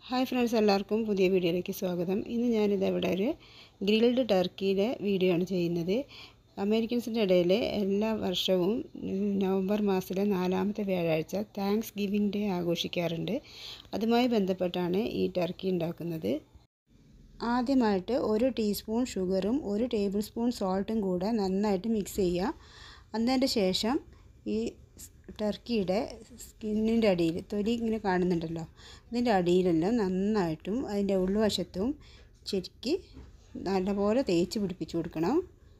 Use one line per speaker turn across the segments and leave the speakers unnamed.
hi friends എല്ലാവർക്കും പുതിയ വീഡിയോയിലേക്ക് സ്വാഗതം ഇന്ന് ഞാനിത് ഇവിടെ ഒരു ഗ്രിൽഡ് ടർക്കിയുടെ വീഡിയോ ആണ് ചെയ്യുന്നത് അമേരിക്കൻസിൻ്റെ ഇടയിൽ എല്ലാ വർഷവും നവംബർ മാസത്തിലെ നാലാമത്തെ വ്യാഴാഴ്ച താങ്ക്സ് ഗിവിംഗ് ഡേ ആഘോഷിക്കാറുണ്ട് അതുമായി ബന്ധപ്പെട്ടാണ് ഈ ടർക്കി ഉണ്ടാക്കുന്നത് ആദ്യമായിട്ട് ഒരു ടീസ്പൂൺ ഷുഗറും ഒരു ടേബിൾ സ്പൂൺ സോൾട്ടും കൂടെ നന്നായിട്ട് മിക്സ് ചെയ്യുക അതിൻ്റെ ശേഷം ഈ ടർക്കിയുടെ സ്കിന്നിൻ്റെ അടിയിൽ തൊലി ഇങ്ങനെ കാണുന്നുണ്ടല്ലോ അതിൻ്റെ അടിയിലെല്ലാം നന്നായിട്ടും അതിൻ്റെ ഉൾവശത്തും ശരിക്ക് നല്ലപോലെ തേച്ച് പിടിപ്പിച്ച് കൊടുക്കണം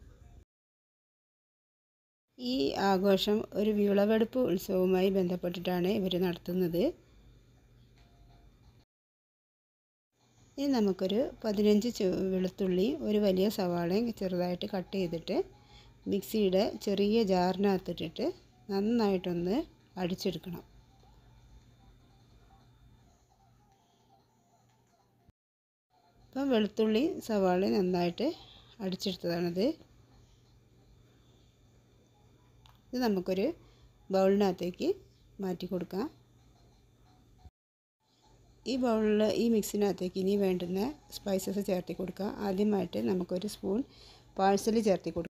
ഈ ആഘോഷം ഒരു വിളവെടുപ്പ് ഉത്സവവുമായി ബന്ധപ്പെട്ടിട്ടാണ് ഇവർ നടത്തുന്നത് ഇനി നമുക്കൊരു പതിനഞ്ച് വെളുത്തുള്ളി ഒരു വലിയ സവാളയും ചെറുതായിട്ട് കട്ട് ചെയ്തിട്ട് മിക്സിയുടെ ചെറിയ ജാറിനകത്തിട്ടിട്ട് നന്നായിട്ടൊന്ന് അടിച്ചെടുക്കണം ഇപ്പം വെളുത്തുള്ളി സവാള നന്നായിട്ട് അടിച്ചെടുത്തതാണിത് ഇത് നമുക്കൊരു ബൗളിനകത്തേക്ക് മാറ്റി കൊടുക്കാം ഈ ബൗളിൽ ഈ മിക്സിനകത്തേക്ക് ഇനി വേണ്ടുന്ന സ്പൈസസ് ചേർത്തി കൊടുക്കുക ആദ്യമായിട്ട് നമുക്കൊരു സ്പൂൺ പാഴ്സൽ ചേർത്തി കൊടുക്കാം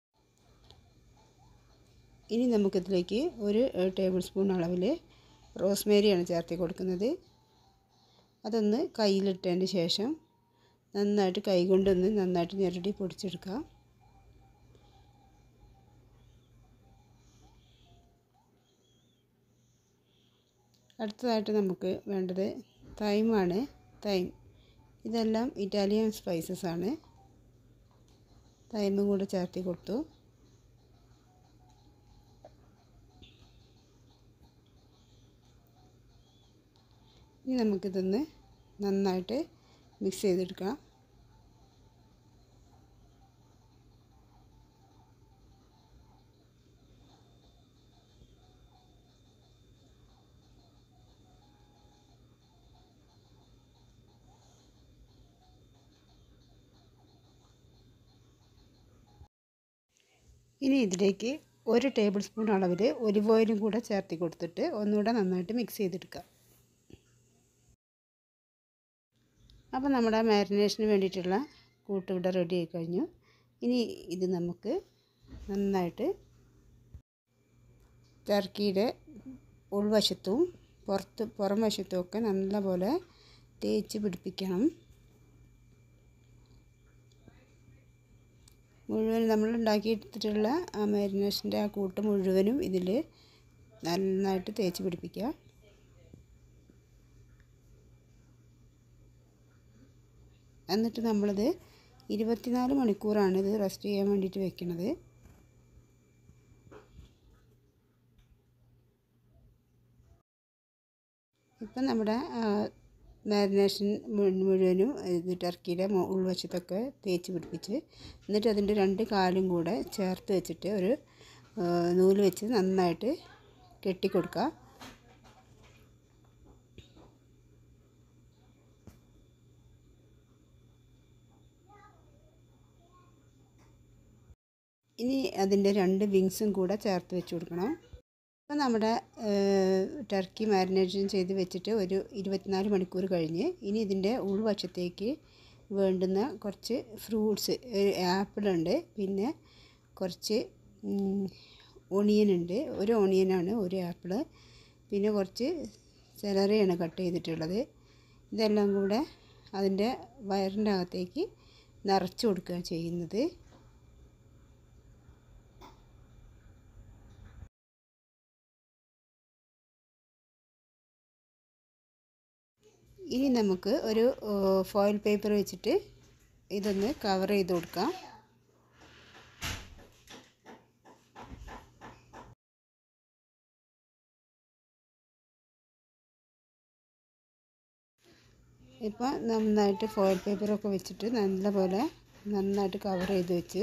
ഇനി നമുക്കിതിലേക്ക് ഒരു ടേബിൾ സ്പൂൺ അളവിൽ റോസ്മേരിയാണ് ചേർത്തി കൊടുക്കുന്നത് അതൊന്ന് കയ്യിലിട്ടതിന് ശേഷം നന്നായിട്ട് കൈകൊണ്ടൊന്ന് നന്നായിട്ട് ഞെരടി പൊടിച്ചെടുക്കാം അടുത്തതായിട്ട് നമുക്ക് വേണ്ടത് തൈമാണ് തൈം ഇതെല്ലാം ഇറ്റാലിയൻ സ്പൈസസ് ആണ് തൈമും കൂടെ ചേർത്തി കൊടുത്തു ഇനി നമുക്കിതൊന്ന് നന്നായിട്ട് മിക്സ് ചെയ്തെടുക്കാം ഇനി ഇതിലേക്ക് ഒരു ടേബിൾ സ്പൂൺ അളവിൽ ഒലിവ് ഓയിലും കൂടെ ചേർത്തി കൊടുത്തിട്ട് ഒന്നുകൂടെ നന്നായിട്ട് മിക്സ് ചെയ്തെടുക്കാം അപ്പോൾ നമ്മുടെ മാരിനേഷന് വേണ്ടിയിട്ടുള്ള കൂട്ട് ഇവിടെ റെഡി ആയി കഴിഞ്ഞു ഇനി ഇത് നമുക്ക് നന്നായിട്ട് ടർക്കിയുടെ ഉൾവശത്തും പുറത്ത് പുറം വശത്തും ഒക്കെ നല്ലപോലെ തേച്ച് പിടിപ്പിക്കണം മുഴുവൻ നമ്മൾ ഉണ്ടാക്കിയെടുത്തിട്ടുള്ള ആ മാരിനേഷൻ്റെ ആ കൂട്ട് മുഴുവനും ഇതിൽ നന്നായിട്ട് തേച്ച് പിടിപ്പിക്കുക എന്നിട്ട് നമ്മളിത് ഇരുപത്തിനാല് മണിക്കൂറാണ് ഇത് റെസ്റ്റ് ചെയ്യാൻ വേണ്ടിയിട്ട് വെക്കുന്നത് ഇപ്പം നമ്മുടെ മാരിനേഷൻ മുഴുവനും ഇത് ടർക്കിയുടെ ഉൾവശത്തൊക്കെ തേച്ച് പിടിപ്പിച്ച് എന്നിട്ട് അതിൻ്റെ രണ്ട് കാലും കൂടെ ചേർത്ത് വെച്ചിട്ട് ഒരു നൂല് വെച്ച് നന്നായിട്ട് കെട്ടിക്കൊടുക്കുക ഇനി അതിൻ്റെ രണ്ട് വിങ്സും കൂടെ ചേർത്ത് വെച്ച് കൊടുക്കണം അപ്പോൾ നമ്മുടെ ടർക്കി മാരിനേഷൻ ചെയ്ത് വെച്ചിട്ട് ഒരു ഇരുപത്തിനാല് മണിക്കൂർ കഴിഞ്ഞ് ഇനി ഇതിൻ്റെ ഉൾവശത്തേക്ക് വേണ്ടുന്ന കുറച്ച് ഫ്രൂട്ട്സ് ആപ്പിളുണ്ട് പിന്നെ കുറച്ച് ഓണിയൻ ഉണ്ട് ഒരു ഓണിയനാണ് ഒരു ആപ്പിള് പിന്നെ കുറച്ച് സെലറിയാണ് കട്ട് ചെയ്തിട്ടുള്ളത് ഇതെല്ലാം കൂടെ അതിൻ്റെ വയറിൻ്റെ അകത്തേക്ക് നിറച്ച് കൊടുക്കുക ചെയ്യുന്നത് ഇനി നമുക്ക് ഒരു ഫോയിൽ പേപ്പർ വെച്ചിട്ട് ഇതൊന്ന് കവർ ചെയ്ത് കൊടുക്കാം ഇപ്പം നന്നായിട്ട് ഫോയിൽ പേപ്പറൊക്കെ വെച്ചിട്ട് നല്ലപോലെ നന്നായിട്ട് കവർ ചെയ്ത് വെച്ച്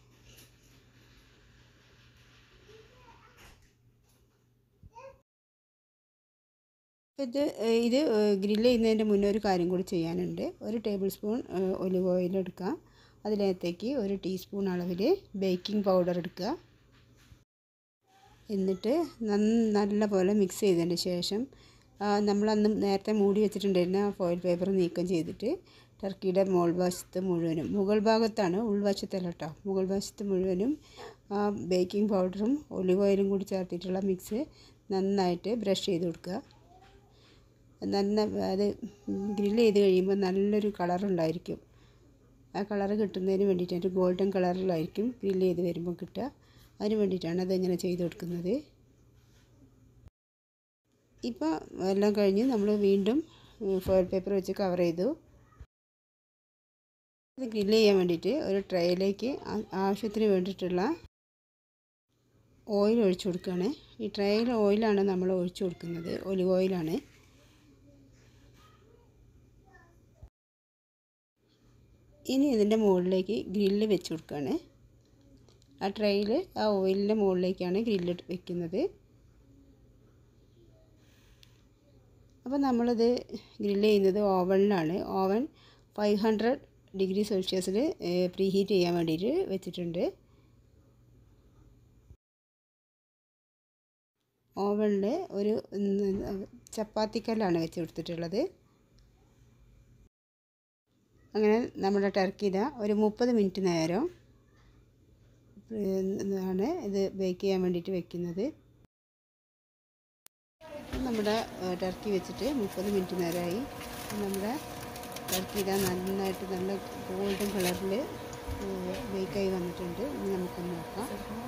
ഇത് ഇത് ഗ്രില്ല് ചെയ്യുന്നതിൻ്റെ മുന്നേ ഒരു കാര്യം കൂടി ചെയ്യാനുണ്ട് ഒരു ടേബിൾ സ്പൂൺ ഒലിവ് ഓയിൽ എടുക്കാം അതിനകത്തേക്ക് ഒരു ടീസ്പൂൺ അളവിൽ ബേക്കിംഗ് പൗഡർ എടുക്കുക എന്നിട്ട് നല്ല പോലെ മിക്സ് ചെയ്തതിന് ശേഷം നമ്മളന്ന് നേരത്തെ മൂടി വെച്ചിട്ടുണ്ടായിരുന്ന ആ ഫോയിൽ പേപ്പർ നീക്കം ചെയ്തിട്ട് ടർക്കിയുടെ മുകൾ വശത്ത് മുഴുവനും മുകൾ ഭാഗത്താണ് ഉൾവശത്തല്ല കേട്ടോ മുകൾ വശത്ത് മുഴുവനും ആ ബേക്കിംഗ് പൗഡറും ഒലിവ് ഓയിലും കൂടി ചേർത്തിട്ടുള്ള മിക്സ് നന്നായിട്ട് ബ്രഷ് ചെയ്ത് കൊടുക്കുക നന്ന അത് ഗ്രില്ല് ചെയ്ത് കഴിയുമ്പോൾ നല്ലൊരു കളറുണ്ടായിരിക്കും ആ കളറ് കിട്ടുന്നതിന് വേണ്ടിയിട്ട് ഒരു ഗോൾഡൻ കളറിലായിരിക്കും ഗ്രില്ല് ചെയ്ത് വരുമ്പോൾ കിട്ടുക അതിന് വേണ്ടിയിട്ടാണ് അതിങ്ങനെ ചെയ്ത് കൊടുക്കുന്നത് ഇപ്പോൾ എല്ലാം കഴിഞ്ഞ് നമ്മൾ വീണ്ടും ഫോയിൽ പേപ്പർ വെച്ച് കവർ ചെയ്തു ഇത് ഗ്രില്ല് ചെയ്യാൻ വേണ്ടിയിട്ട് ഒരു ട്രേയിലേക്ക് ആവശ്യത്തിന് വേണ്ടിയിട്ടുള്ള ഓയിൽ ഒഴിച്ചു കൊടുക്കുകയാണ് ഈ ട്രേയിൽ ഓയിലാണ് നമ്മൾ ഒഴിച്ചു കൊടുക്കുന്നത് ഒലിവ് ഓയിലാണ് ഇനി ഇതിൻ്റെ മുകളിലേക്ക് ഗ്രില്ല് വെച്ച് കൊടുക്കുകയാണ് ആ ട്രേയിൽ ആ ഓയിലിൻ്റെ മുകളിലേക്കാണ് ഗ്രില്ല് വെക്കുന്നത് അപ്പോൾ നമ്മളിത് ഗ്രില്ല് ചെയ്യുന്നത് ഓവനിലാണ് ഓവൻ ഫൈവ് ഹൺഡ്രഡ് ഡിഗ്രി സെൽഷ്യസിൽ പ്രീ ഹീറ്റ് ചെയ്യാൻ വേണ്ടിയിട്ട് വെച്ചിട്ടുണ്ട് ഓവനിൽ ഒരു ചപ്പാത്തിക്കല്ലാണ് വെച്ച് കൊടുത്തിട്ടുള്ളത് അങ്ങനെ നമ്മുടെ ടർക്കി ഇതാ ഒരു മുപ്പത് മിനിറ്റ് നേരം ആണ് ഇത് ബേക്ക് ചെയ്യാൻ വേണ്ടിയിട്ട് വെക്കുന്നത് നമ്മുടെ ടർക്കി വെച്ചിട്ട് മുപ്പത് മിനിറ്റ് നേരമായി നമ്മുടെ ടർക്കി ഇതാ നന്നായിട്ട് നല്ല ഗോൾഡൻ കളറിൽ ബേക്കായി വന്നിട്ടുണ്ട് ഇനി നമുക്കൊന്ന് നോക്കാം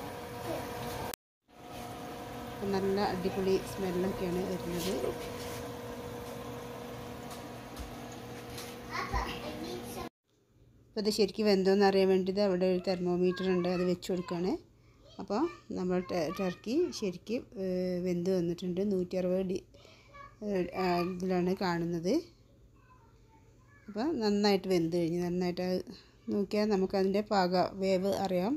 നല്ല അടിപൊളി സ്മെല്ലൊക്കെയാണ് വരുന്നത് അപ്പോൾ ഇത് ശരിക്കും വെന്തോന്ന് അറിയാൻ വേണ്ടിയിട്ട് അവിടെ ഒരു തെർമോമീറ്റർ ഉണ്ട് അത് വെച്ച് കൊടുക്കുകയാണ് അപ്പോൾ നമ്മൾ ടർക്കി ശരിക്കും വെന്ത് വന്നിട്ടുണ്ട് നൂറ്റി അറുപത് ഡി ഇതിലാണ് കാണുന്നത് അപ്പോൾ നന്നായിട്ട് വെന്ത് കഴിഞ്ഞ് നന്നായിട്ട് നോക്കിയാൽ നമുക്കതിൻ്റെ പാക വേവ് അറിയാം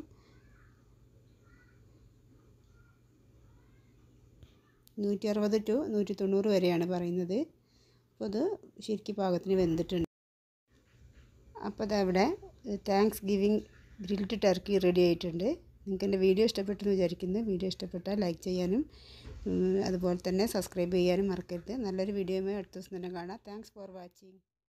നൂറ്റി അറുപത് ടു നൂറ്റി തൊണ്ണൂറ് വരെയാണ് പറയുന്നത് അപ്പോൾ അത് ശരിക്കും പാകത്തിന് വെന്തിട്ടുണ്ട് അപ്പോൾ അതവിടെ Thanksgiving grilled turkey ready ആയിട്ടുണ്ട് നിങ്ങൾക്ക് എൻ്റെ വീഡിയോ ഇഷ്ടപ്പെട്ടെന്ന് വിചാരിക്കുന്നു വീഡിയോ ഇഷ്ടപ്പെട്ടാൽ ലൈക്ക് ചെയ്യാനും അതുപോലെ തന്നെ സബ്സ്ക്രൈബ് ചെയ്യാനും മറക്കരുത് നല്ലൊരു വീഡിയോയുമായി അടുത്ത ദിവസം തന്നെ കാണാം താങ്ക്സ് ഫോർ വാച്ചിങ്